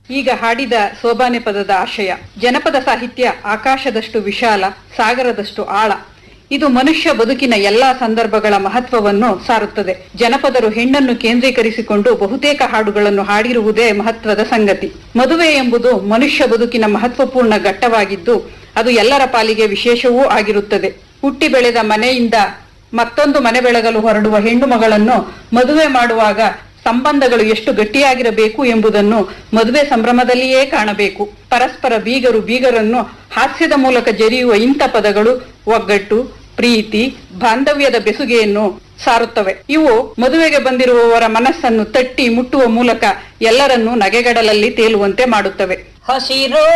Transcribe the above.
ಈಗ ಹಾಡಿದ ಸೋಬಾನೆ ಪದದ ಆಶಯ ಜನಪದ ಸಾಹಿತ್ಯ ಆಕಾಶದಷ್ಟು ವಿಶಾಲ ಸಾಗರದಷ್ಟು ಆಳ ಇದು ಮನುಷ್ಯ ಬದುಕಿನ ಎಲ್ಲಾ ಸಂದರ್ಭಗಳ ಮಹತ್ವವನ್ನು ಸಾರುತ್ತದೆ ಜನಪದರು ಹೆಣ್ಣನ್ನು ಕೇಂದ್ರೀಕರಿಸಿಕೊಂಡು ಬಹುತೇಕ ಹಾಡುಗಳನ್ನು ಹಾಡಿರುವುದೇ ಮಹತ್ವದ ಸಂಗತಿ ಮದುವೆ ಎಂಬುದು ಮನುಷ್ಯ ಬದುಕಿನ ಮಹತ್ವಪೂರ್ಣ ಘಟ್ಟವಾಗಿದ್ದು ಅದು ಎಲ್ಲರ ಪಾಲಿಗೆ ವಿಶೇಷವೂ ಆಗಿರುತ್ತದೆ ಹುಟ್ಟಿ ಬೆಳೆದ ಮನೆಯಿಂದ ಮತ್ತೊಂದು ಮನೆ ಬೆಳಗಲು ಹೊರಡುವ ಹೆಣ್ಣು ಮಗಳನ್ನು ಮದುವೆ ಮಾಡುವಾಗ ಸಂಬಂಧಗಳು ಎಷ್ಟು ಗಟ್ಟಿಯಾಗಿರಬೇಕು ಎಂಬುದನ್ನು ಮದುವೆ ಸಂಭ್ರಮದಲ್ಲಿಯೇ ಕಾಣಬೇಕು ಪರಸ್ಪರ ಬೀಗರು ಬೀಗರನ್ನು ಹಾಸ್ಯದ ಮೂಲಕ ಜರಿಯುವ ಇಂಥ ಪದಗಳು ಒಗ್ಗಟ್ಟು ಪ್ರೀತಿ ಬಾಂಧವ್ಯದ ಬೆಸುಗೆಯನ್ನು ಸಾರುತ್ತವೆ ಇವು ಮದುವೆಗೆ ಬಂದಿರುವವರ ಮನಸ್ಸನ್ನು ತಟ್ಟಿ ಮುಟ್ಟುವ ಮೂಲಕ ಎಲ್ಲರನ್ನೂ ನಗೆಗಡಲಲ್ಲಿ ತೇಲುವಂತೆ ಮಾಡುತ್ತವೆ ಹಸಿರು